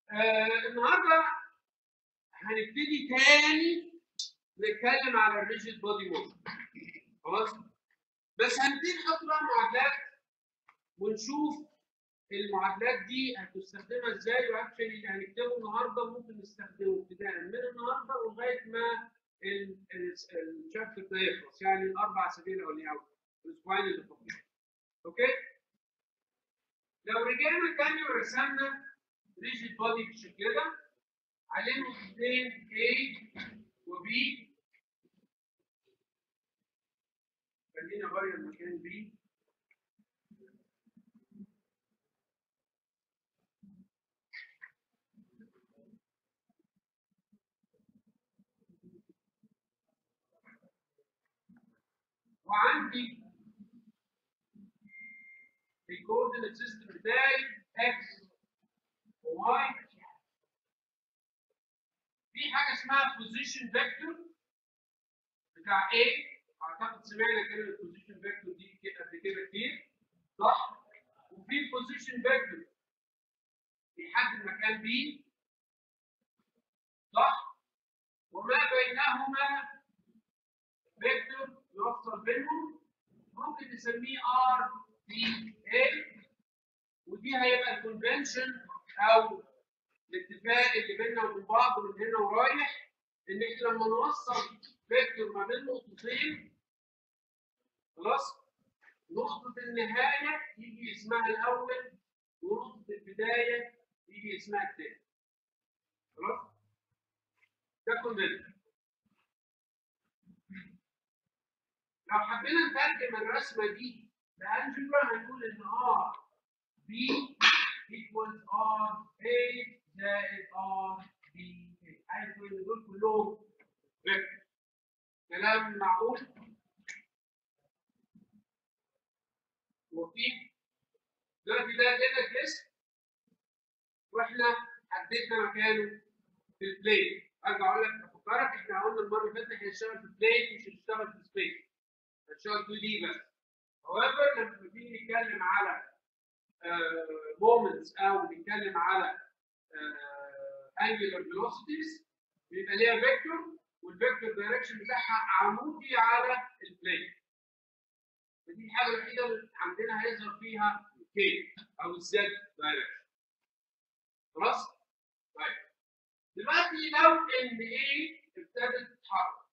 آه النهارده هنبتدي تاني نتكلم على الريجيد بودي موشن خلاص بس هنبتدي نحط بقى معادلات ونشوف المعادلات دي هتستخدمها ازاي واكشلي اللي هنكتبه النهارده ممكن نستخدمه ابتداء من النهارده لغايه ما الشابتر ده يخلص يعني الاربع اسابيع الاولانيه او الاسبوعين اللي فاضلين اوكي لو رجعنا تاني ورسمنا ريجيد بودي بالشكل ده عليهم اثنين A و B خلينا اغير المكان B وعندي الكوردينيت سيستم بتاعي x y في حاجه اسمها بوزيشن فيكتور بتاع A اعتقد سمعنا كلمه بوزيشن فيكتور دي قبل كده كتير صح؟ وفي بوزيشن فيكتور بيحدد مكان B صح؟ وما بينهما فيكتور يوصل بينهم ممكن نسميه ار بي اي ودي هيبقى الكونفنشن او الاتفاق اللي بيننا وبين بعض من هنا ورايح ان احنا لما نوصل فيكتور ما بين نقطتين خلاص نقطة النهاية يجي اسمها الأول ونقطة البداية يجي اسمها الثاني خلاص ده كونفنشن لو حبينا نترجم الرسمه دي لالجبرا هنقول ان ار بي equals ار A زائد ار بي A عايز تقول ان دول كلهم فيكتور كلام معقول وفي دلوقتي ده كده الجسم واحنا حددنا مكانه في البلين ارجع اقول لك افكرك احنا قلنا المره اللي فاتت احنا هنشتغل في البلين مش هنشتغل في سبيس هنشتغل 2 دي بس. however لما بنيجي نتكلم على مومنتس او نتكلم على انجلر فيلوسيتيز بيبقى ليها فيكتور والفيكتور دايركشن بتاعها عمودي على البلين. فدي الحاجه الوحيده اللي عندنا هيظهر فيها الكي او الزد دايركشن. خلاص؟ طيب دلوقتي لو ان ايه ابتدت تتحرك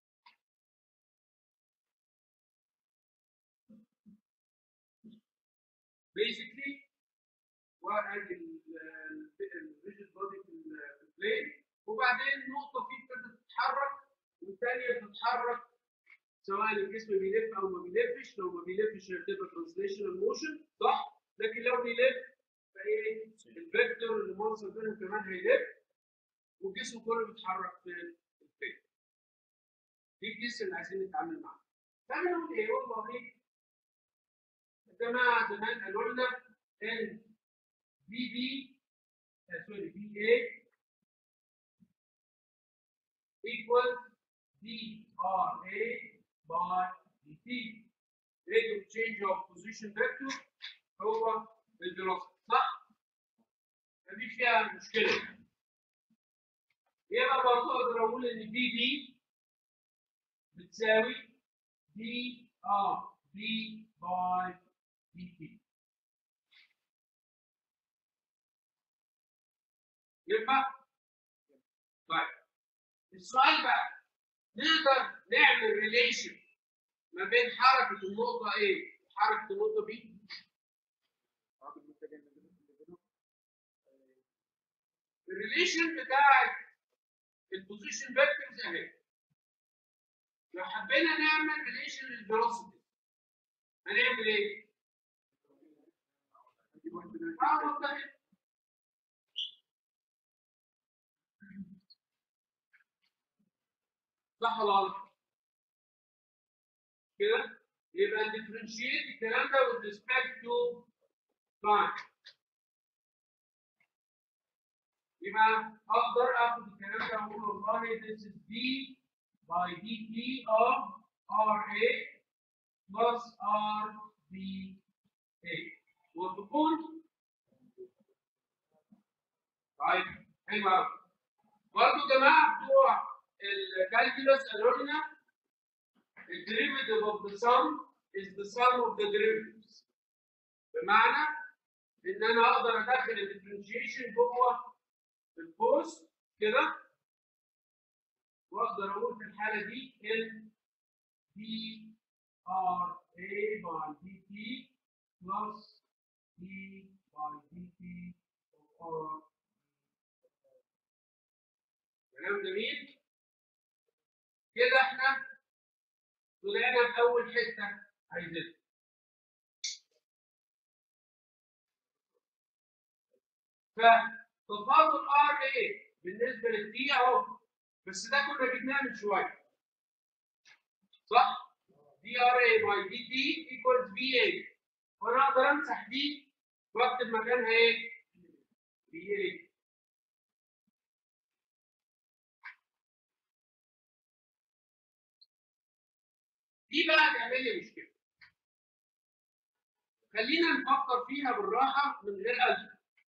basically وادي الريجيد بودي في البلين وبعدين نقطه فيه ابتدت تتحرك والثانيه تتحرك سواء الجسم بيلف او ما بيلفش لو ما بيلفش هتبقى ترانسليشنال موشن صح لكن لو بيلف فايه الفيكتور اللي موصل بينهم كمان هيلف والجسم كله بيتحرك في البلين دي الجسم اللي عايزين نتعامل معاه فاحنا ايه والله الجماعه زمان قالوا لنا ان بي بي سوري بي اي equals دي ار اي باي دي تي rate of change of position vector هو الفيلوسيتي صح؟ مفيش فيها مشكله يبقى برضه اقدر اقول ان بي بي بتساوي دي ار بي باي دي تي يبقى طيب السؤال بقى نقدر نعمل ريليشن ما بين حركه النقطه A وحركه النقطه B الريليشن بتاعت البوزيشن فيكتورز اهي لو حبينا نعمل ريليشن للفيلوسيتي هنعمل ايه؟ اه منطقي صح ولا غلط؟ كده يبقى نديفرنشيت الكلام ده with respect to time يبقى اقدر اخد الكلام ده واقول والله this is d by dt of ra plus rba وتكون طيب طيب حلو قوي برضه يا جماعه بتوع الكالكولس قالوا لنا الديريفيتيف اوف ذا sum is the sum of the derivatives بمعنى ان انا اقدر ادخل الديفرنشيشن جوه البوست كده واقدر اقول في الحاله دي ان دي ار اي باي دي تي بلس دي باي دي تي ار كلام جميل كده احنا طلعنا في اول حته عايزينها فتفاضل ار ايه بالنسبه للدي اهو بس ده كنا جبناه من شويه صح؟ دي ار اي باي دي تي ايكوالز في اي وانا اقدر امسح دي واكتب مكانها ايه؟ في اي دي بقى تعمل لي مشكله خلينا نفكر فيها بالراحه من غير قلب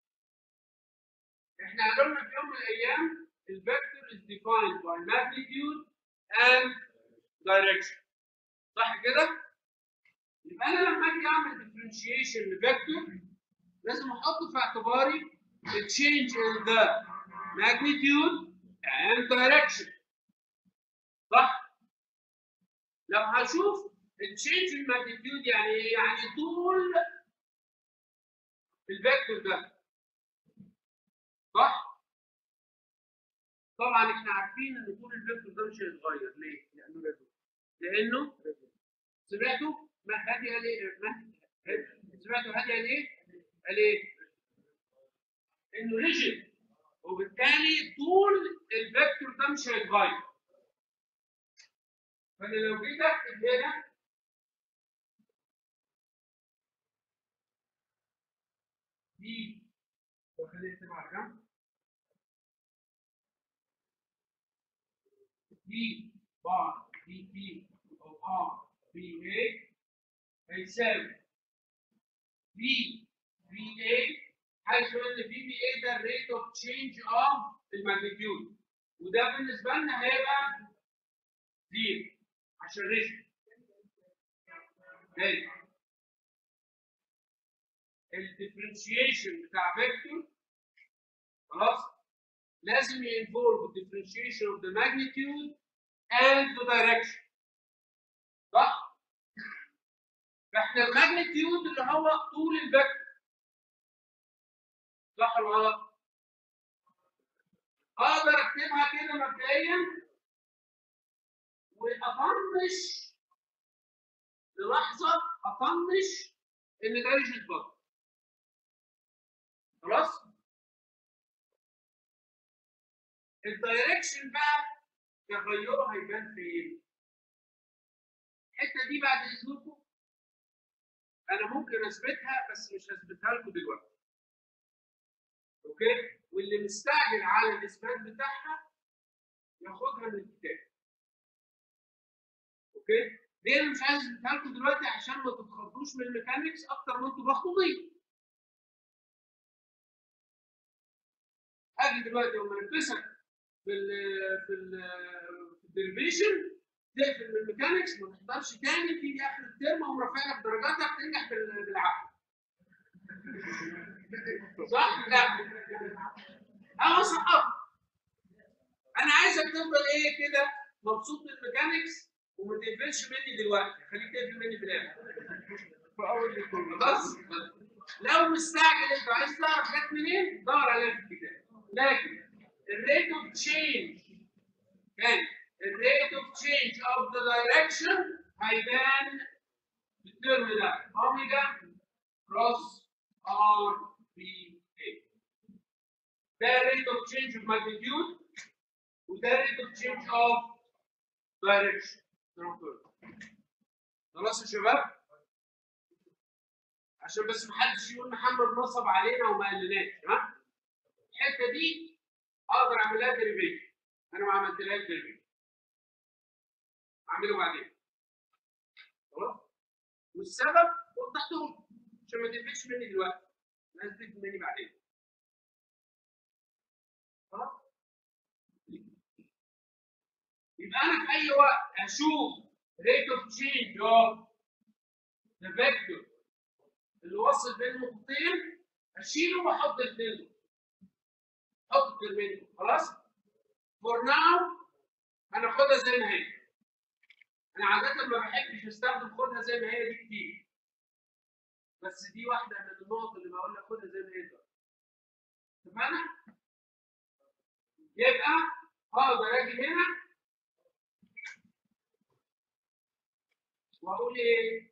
احنا قالوا لنا في يوم من الايام الفيكتور is defined by magnitude and direction صح كده؟ يبقى انا لما اجي اعمل differentiation لفيكتور لازم احط في اعتباري the change in the magnitude and direction صح؟ لو هشوف التشينج في الماجنتيود يعني ايه؟ يعني طول الفيكتور ده صح؟ طبعا احنا عارفين ان طول الفيكتور ده مش هيتغير ليه؟ لانه ريزو لانه سمعتوا ما هادي قال ايه؟ ما سمعتوا هادي قال ايه؟ قال ايه؟ انه ريجيد وبالتالي طول الفيكتور ده مش هيتغير فانا لو جيت اكتب هنا دي وخلينا نكتب على جنب دي بار دي تي او ار بي اي هيساوي في في اي حيث ان في بي اي ده الريت اوف تشينج اوف الماجنتيود وده بالنسبه لنا هيبقى زيرو عشان ريشيو تاني الديفرنشيشن بتاع فيكتور خلاص لازم ينفولف الديفرنشيشن اوف ذا ماجنتيود اند ذا دايركشن صح؟ فاحنا الماجنتيود اللي هو طول الفيكتور صح ولا غلط؟ اقدر اكتبها كده مبدئيا واطنش للحظه اطنش ان ده ريجيت بطن خلاص الدايركشن بقى تغيره هيبان فين الحته دي بعد اذنكم انا ممكن اثبتها بس مش هثبتها لكم دلوقتي اوكي واللي مستعجل على الاثبات بتاعها ياخدها من الكتاب اوكي ليه انا مش عايز اثبتها لكم دلوقتي عشان ما تتخضوش من الميكانكس اكتر ما انتوا مخضوضين اجي دلوقتي لما البسك في ال في ال في الديريفيشن تقفل من الميكانكس ما تحضرش تاني تيجي اخر الترم اقوم رافع لك درجاتك تنجح بال- بالعافيه صح؟ لا انا سقطت انا عايزك تفضل ايه كده مبسوط من الميكانكس وما تقفلش مني دلوقتي خليك تقفل مني في الاخر في اول الكل بس لو مستعجل انت عايز تعرف جت منين دور عليها في الكتاب لكن الريت اوف تشينج كان الريت اوف تشينج اوف ذا دايركشن هيبان في الترم ده اوميجا كروس ار بي اي ده ريت اوف تشينج اوف ماجنتيود وده ريت اوف تشينج اوف دايركشن خلاص يا شباب عشان بس محدش يقول محمد نصب علينا وما قالناش ها الحته دي اقدر اعمل لها ديريفيشن انا ما عملتلهاش ديريفيشن اعمله بعدين خلاص والسبب وضحته لكم عشان ما تقفلش مني دلوقتي الناس تقفل مني بعدين يبقى انا في اي وقت اشوف rate of change of the vector اللي واصل بين نقطتين اشيله واحط الاثنين دول. احط الترمين دول، خلاص فور ناو هناخدها زي ما هي انا عاده ما بحبش استخدم خدها زي ما هي دي كتير بس دي واحده من النقط اللي بقول لك خدها زي ما هي دلوقتي اتفقنا؟ يبقى اقدر اجي هنا واقول ايه؟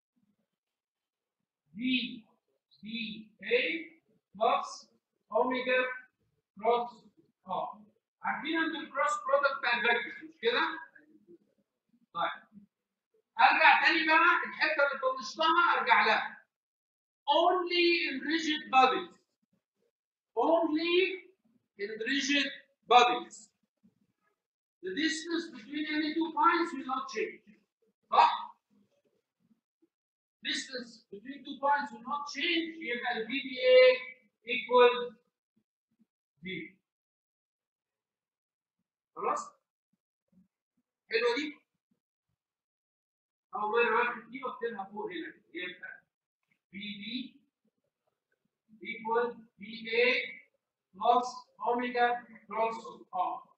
دي دي اي بلس اوميجا كروس اه عارفين ان الكروس برودكت بتاع الفيكتورز مش كده؟ طيب ارجع تاني بقى الحته اللي طنشتها ارجع لها only in rigid bodies only in rigid bodies the distance between any two points will not change صح؟ distance between two points will not change يبقى ال VBA equals V خلاص؟ حلوه دي؟ أو ما أنا واخد دي واكتبها فوق هنا يبقى VB equals VA plus omega cross R